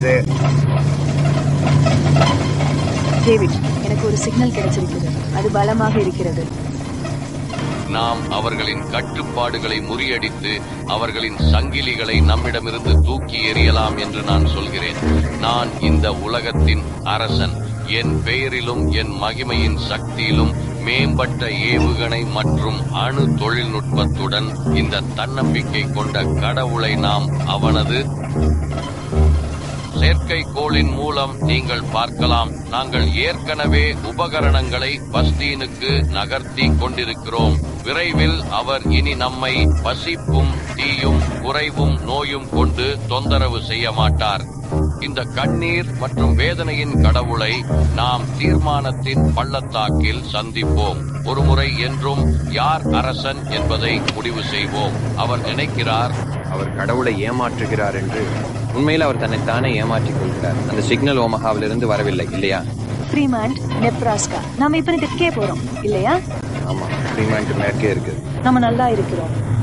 David எனக்கு ஒரு signal கிடைச்சிருக்கிறது அது பலமாக இருக்கிறது நாம் அவர்களின் கட்டுப்பாடுகளை முறியடித்து அவர்களின் சங்கிலிகளை நம்மிடமிருந்து தூக்கி எறியலாம் என்று நான் சொல்கிறேன் நான் இந்த உலகத்தின் அரசன் என் பெயரிலும் என் மகிமையின் சக்தியிலும் மேம்பட்ட ஏவுகணை மற்றும் அணு தொழில்நுட்பத்துடன் இந்த தன்னம்பிக்கை கொண்ட கடவுளை நாம் அவனது செயற்கைக்கோளின் மூலம் நீங்கள் பார்க்கலாம் நாங்கள் ஏற்கனவே உபகரணங்களை பஸ்தீனுக்கு நகர்த்தி கொண்டிருக்கிறோம் விரைவில் அவர் இனி நம்மை பசிப்பும் தீயும் குறைவும் நோயும் கொண்டு தொந்தரவு செய்ய மாட்டார் இந்த கண்ணீர் மற்றும் வேதனையின் கடவுளை நாம் தீர்மானத்தின் பள்ளத்தாக்கில் சந்திப்போம் ஒருமுறை என்றும் யார் அரசன் என்பதை முடிவு செய்வோம் அவர் நினைக்கிறார் அவர் கடவுளை ஏமாற்றுகிறார் என்று உண்மையில் அவர் தன்னைத்தானே ஏமாற்றிக் கொள்கிறார் அந்த சிக்னல் ஓமஹாவிலிருந்து வரவில்லை இல்லையா ஃப்ரீமாண்ட் நெப்ராஸ்கா நாம இப்ப தெற்கே போறோம் இல்லையா ஆமா ஃப்ரீமேன்ட் மேற்கே இருக்கு நம்ம நல்லா இருக்கிறோம்